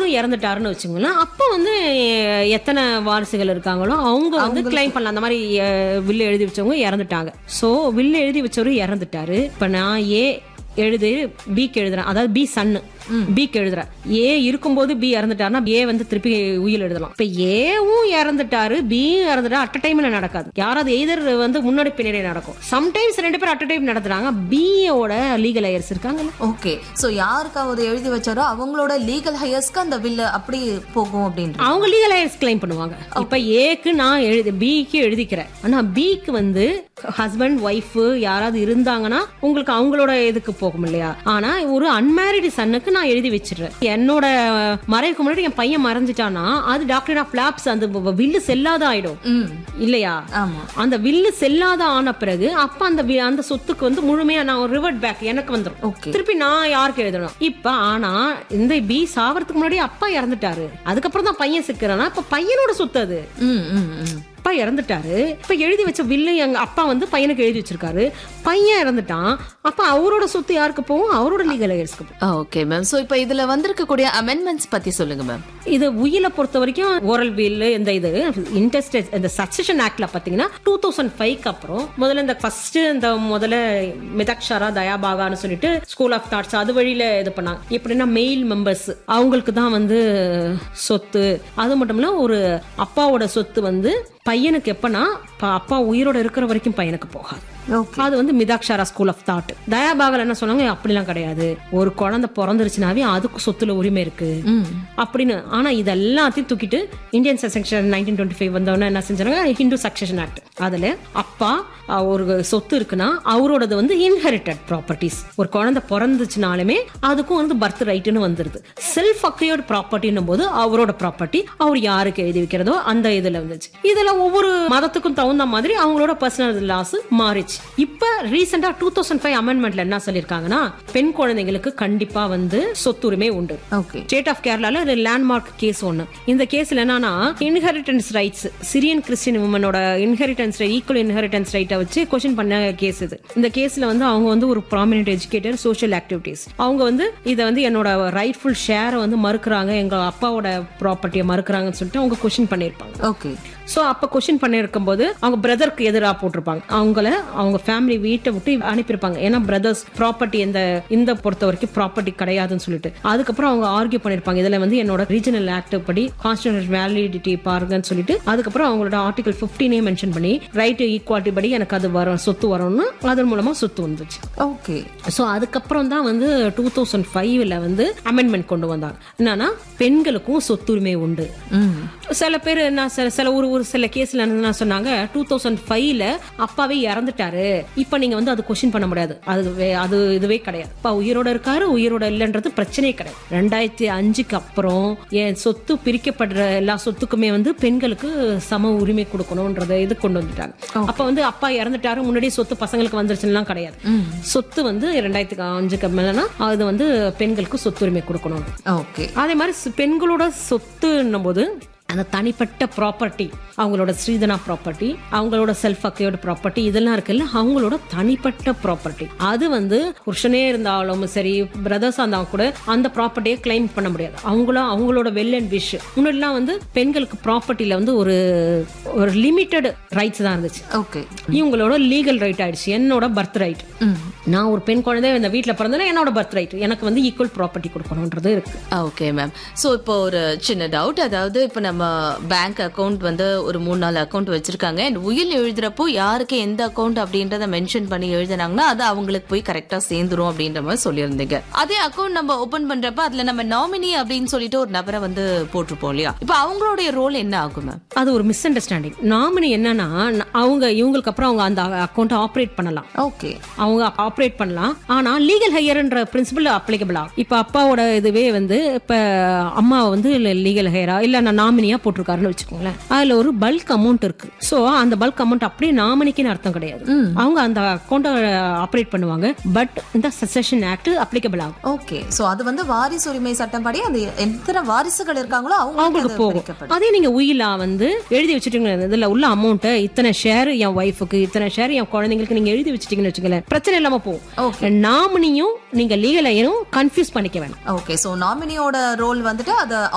அப்பாவும் இறந்துட்டாருன்னு வச்சுங்களேன் அப்போ வந்து எ- எத்தனை வாரிசுகள் இருக்காங்களோ அவங்க வந்து கிளைம் பண்ணலாம் அந்த மாதிரி அஹ், வில்லு எழுதி வச்சவங்க இறந்துட்டாங்க சோ வில்லு எழுதி வச்சவரு இறந்துட்டாரு இப்ப நான் ஏ எழுது பிக்கு எழுதுறேன் அதாவது பி சன்னு பிக்கு எழுதுறேன் ஏ இருக்கும்போது பி இறந்துட்டாருன்னா ஏ வந்து திருப்பி உயில் எழுதலாம் இப்ப ஏவும் இறந்துட்டாரு பியும் இறந்துட்டா அட் டைம்ல நடக்காது யாராவது எய்தர் வந்து முன்னாடி பின்னாடி நடக்கும் சம்டைம்ஸ் ரெண்டு பேரும் அட் டைம் நடத்துறாங்க பியோட லீகல் ஐயர்ஸ் இருக்காங்கல்ல ஓகே சோ யாருக்காவது எழுதி வச்சாரோ அவங்களோட லீகல் ஹையர்ஸ்க்கு அந்த பில் அப்படி போகும் அப்படின்ற அவங்க லீகல் ஐயர்ஸ் கிளைம் பண்ணுவாங்க இப்ப ஏக்கு நான் எழுதி பிக்கு எழுதிக்கிறேன் ஆனா பிக்கு வந்து ஹஸ்பண்ட் ஒய்ஃப் யாராவது இருந்தாங்கன்னா உங்களுக்கு அவங்களோட இதுக்கு போகும் இல்லையா ஆனா ஒரு அன்மேரிடு சன்னுக்கு நான் எழுதி வச்சிடுறேன் என்னோட மறைவுக்கு முன்னாடி என் பையன் மறைஞ்சிட்டானா அது டாக்டர் ஆஃப் லாப்ஸ் அந்த வில்லு செல்லாத ஆயிடும் ம் இல்லையா ஆமா அந்த வில்லு செல்லாத ஆன பிறகு அப்ப அந்த வி- அந்த சொத்துக்கு வந்து முழுமையா நான் ரிவர்ட் பேக் எனக்கு வந்துடும் ஓகே திருப்பி நான் யாருக்கு எழுதணும் இப்ப ஆனா இந்த பி சாவறதுக்கு முன்னாடி அப்பா இறந்துட்டாரு அதுக்கப்புறம் தான் பையன் சிக்கிறானா இப்ப பையனோட சொத்து அது ம் ம் ம் அப்பா இறந்துட்டாரு இப்ப எழுதி வச்ச வில்லு எங்க அப்பா வந்து பையனுக்கு எழுதி வச்சிருக்காரு பையன் இறந்துட்டான் அப்ப அவரோட சொத்து யாருக்கு போகும் அவரோட லீகல் ஐயர்ஸ்க்கு போகும் ஓகே மேம் சோ இப்போ இதுல வந்திருக்கக்கூடிய அமெண்ட்மெண்ட்ஸ் பத்தி சொல்லுங்க மேம் இது உயிலை பொறுத்த வரைக்கும் ஓரல் வீல் இந்த இது இன்ட்ரெஸ்ட் இந்த சக்சஷன் ஆக்ட்ல பாத்தீங்கன்னா டூ தௌசண்ட் ஃபைவ்க்கு அப்புறம் முதல்ல இந்த ஃபர்ஸ்ட் இந்த முதல்ல மிதக்ஷரா தயாபாகான்னு சொல்லிட்டு ஸ்கூல் ஆஃப் தாட்ஸ் அது வழியில இது பண்ணாங்க எப்படின்னா மெயில் மெம்பர்ஸ் அவங்களுக்கு தான் வந்து சொத்து அது மட்டும் இல்ல ஒரு அப்பாவோட சொத்து வந்து பையனுக்கு எப்பனா ப- அப்பா உயிரோட இருக்கிற வரைக்கும் பையனுக்கு போகாது ஓகே அது வந்து மிதாக்ஷாரா ஸ்கூல் ஆஃப் தாட் தயாபாகல் என்ன சொன்னாங்க அப்படிலாம் கிடையாது ஒரு குழந்தை பிறந்துருச்சுனாவே அதுக்கு சொத்துல உரிமை இருக்கு ம் அப்படின்னு ஆனா இது எல்லாத்தையும் தூக்கிட்டு Indian section nineteen twenty five வந்தவொடனே என்ன செஞ்சாங்க ஹிந்து சக்சஷன் ஆக்ட் அதுல அப்பா அஹ், ஒரு சொத்து இருக்குன்னா அவரோடது வந்து இன்ஹெரிட்டட் ப்ராப்பர்ட்டிஸ் ஒரு குழந்தை பிறந்துச்சுனாலுமே அதுக்கும் வந்து பர்த் ரைட்னு வந்துருது செல்ஃப் அக்கையோட ப்ராப்பர்ட்டின்னும் போது அவரோட ப்ராப்பர்ட்டி அவர் யாருக்கு எழுதி வைக்கிறதோ அந்த இதுல வந்துச்சு இதுல ஒவ்வொரு மதத்துக்கும் தகுந்த மாதிரி அவங்களோட பர்சனல் லாஸ் மாறிச்சு இப்ப ரீசெண்டா டூ தௌசண்ட் ஃபைவ் அமெண்ட்மெண்ட்ல என்ன சொல்லிருக்காங்கன்னா பெண் குழந்தைங்களுக்கு கண்டிப்பா வந்து சொத்துரிமை உண்டு ஓகே ஸ்டேட் ஆஃப் கேரளால ஒரு லேண்ட்மார்க் கேஸ் ஒண்ணு இந்த கேஸ்ல என்னன்னா இன்ஹெரிட்டன்ஸ் ரைட்ஸ் சிரியன் கிறிஸ்டின் உமனோட இன்ஹெரிட்டன்ஸ் ஈக்குவல் இன்ஹெரிட்டன்ஸ் ரைட்டை வச்சு கொஸ்டின் பண்ண கேஸ் இது இந்த கேஸ்ல வந்து அவங்க வந்து ஒரு ப்ராமினென்ட் எஜுகேட்டர் சோஷியல் ஆக்டிவிட்டிஸ் அவங்க வந்து இதை வந்து என்னோட ரைட்ஃபுல் ஷேரை வந்து மறுக்கிறாங்க எங்க அப்பாவோட ப்ராப்பர்ட்டியை மறுக்கிறாங்கன்னு சொல்லிட்டு அவங்க கொஸ்டின் பண்ணியிருப்பாங்க ஓகே சோ அப்ப கொஸ்டின் பண்ணிருக்கும் போது அவங்க பிரதருக்கு எதிராக போட்டிருப்பாங்க அவங்கள அவங்க ஃபேமிலி வீட்டை விட்டு அனுப்பியிருப்பாங்க ஏன்னா பிரதர்ஸ் ப்ராப்பர்ட்டி இந்த இந்த பொறுத்த வரைக்கும் ப்ராப்பர்ட்டி கிடையாதுன்னு சொல்லிட்டு அதுக்கப்புறம் அவங்க ஆர்கியூ பண்ணிருப்பாங்க இதுல வந்து என்னோட ரீஜனல் ஆக்ட் படி கான்ஸ்டியூஷன் வேலிடிட்டி பாருங்கன்னு சொல்லிட்டு அதுக்கப்புறம் அவங்களோட ஆர்டிகல் 15 மென்ஷன் பண்ணி ரைட் ஈக்குவாலிட்டி படி எனக்கு அது வரும் சொத்து வரும்னு அதன் மூலமா சொத்து வந்துச்சு ஓகே ஸோ அதுக்கப்புறம் தான் வந்து டூ தௌசண்ட் ஃபைவ்ல வந்து அமெண்ட்மெண்ட் கொண்டு வந்தாங்க என்னன்னா பெண்களுக்கும் சொத்துரிமை உண்டு ம் சில பேர் என்ன சில சில ஒரு ஒரு சில கேஸ்ல என்ன சொன்னாங்க டூ தௌசண்ட் ஃபைவ்ல அப்பாவே இறந்துட்டாரு இப்ப நீங்க வந்து அது கொஸ்டின் பண்ண முடியாது அது வே- அது இதுவே கிடையாது அப்பா உயிரோட இருக்காரு உயிரோட இல்லைன்றது பிரச்சனையே கிடையாது ரெண்டாயிரத்தி அஞ்சுக்கு அப்புறம் என் சொத்து பிரிக்கப்படுற எல்லா சொத்துக்குமே வந்து பெண்களுக்கு சம உரிமை கொடுக்கணும்ன்றத இது கொண்டு வந்துட்டாங்க அப்ப வந்து அப்பா இறந்துட்டாரு முன்னாடி சொத்து பசங்களுக்கு வந்துருச்சுலாம் கிடையாது சொத்து வந்து ரெண்டாயிரத்தி அஞ்சுக்கு மேலனா அது வந்து பெண்களுக்கு சொத்துரிமை கொடுக்கணும் ஓகே அதே மாதிரி சி- பெண்களோட சொத்துன்னும் போது அந்த தனிப்பட்ட ப்ராப்பர்ட்டி அவங்களோட ஸ்ரீதனா ப்ராப்பர்ட்டி அவங்களோட செல்ஃப் அக்கையோட ப்ராப்பர்ட்டி இதெல்லாம் இருக்குல்ல அவங்களோட தனிப்பட்ட ப்ராப்பர்ட்டி அது வந்து புருஷனே இருந்தாலும் சரி பிரதர்ஸா இருந்தாலும் கூட அந்த ப்ராப்பர்ட்டியை கிளைம் பண்ண முடியாது அவங்களும் அவங்களோட வெல் அண்ட் விஷ் முன்னாடிலாம் வந்து பெண்களுக்கு ப்ராப்பர்ட்டியில வந்து ஒரு ஒரு லிமிட்டட் ரைட்ஸ் தான் இருந்துச்சு ஓகே இவங்களோட லீகல் ரைட் ஆயிடுச்சு என்னோட பர்த் ரைட் ம் நான் ஒரு பெண் குழந்தை இந்த வீட்டில் பிறந்தேன்னா என்னோட பர்த் ரைட் எனக்கு வந்து ஈக்குவல் ப்ராப்பர்ட்டி கொடுக்கணுன்றது இருக்கு ஓகே மேம் ஸோ இப்போ ஒரு சின்ன டவுட் அதாவது இப்போ நம்ம பேங்க் அக்கவுண்ட் வந்து ஒரு மூணு நாலு அக்கவுண்ட் வச்சிருக்காங்க அண்ட் உயில் எழுதுறப்போ யாருக்கு எந்த அக்கவுண்ட் அப்படின்றத மென்ஷன் பண்ணி எழுதுனாங்கன்னா அது அவங்களுக்கு போய் கரெக்டா சேர்ந்துரும் அப்படின்ற மாதிரி சொல்லியிருந்தீங்க அதே அக்கவுண்ட் நம்ம ஓபன் பண்றப்ப அதுல நம்ம நாமினி அப்படின்னு சொல்லிட்டு ஒரு நபரை வந்து போட்டிருப்போம் இல்லையா இப்போ அவங்களுடைய ரோல் என்ன ஆகும் மேம் அது ஒரு மிஸ் அண்டர்ஸ்டாண்டிங் நாமினி என்னன்னா ந- அவங்க இவங்களுக்கு அப்புறம் அவங்க அந்த அக்கௌண்ட்டை ஆப்ரேட் பண்ணலாம் ஓகே அவங்க ஆப்ரேட் பண்ணலாம் ஆனா லீகல் ஹையர்ன்ற பிரின்சிபல் அப்ளிகபிள் ஆகும் இப்ப அப்பாவோட இதுவே வந்து இப்ப அம்மா வந்து லீகல் ஹையரா இல்ல நான் நாமினியா போட்டிருக்காருன்னு வச்சுக்கோங்களேன் அதுல ஒரு பல்க் அமௌண்ட் இருக்கு சோ அந்த பல்க் அமௌண்ட் அப்படியே நாமினிக்குன்னு அர்த்தம் கிடையாது அவங்க அந்த அக்கௌண்ட்டை ஆப்ரேட் பண்ணுவாங்க பட் இந்த சசஷன் ஆக்ட் அப்ளிகபிள் ஆகும் ஓகே சோ அது வந்து வாரிசு உரிமை சட்டம் படி அது எத்தனை வாரிசுகள் இருக்காங்களோ அவங்களுக்கு அவங்களுக்கு போகும் பிரிக்கப்படும் அதே நீங்க உயிலா வந்து எழுதி வச்சுட்டீங்க இதுல உள்ள அமௌண்ட்டை இத்தனை ஷேர் என் ஒய்ஃபுக்கு இத்தனை ஷேர் என் குழந்தைங்களுக்கு நீங்க எழுதி வச்சுட்டீங்கன்னு வச்சுக்கல பிரச்சனை இல்லாம போகும் நாமினியும் நீங்க லீகல் ஐயரும் கன்ஃபியூஸ் பண்ணிக்க வேணாம் ஓகே சோ நாமினியோட ரோல் வந்துட்டு அதை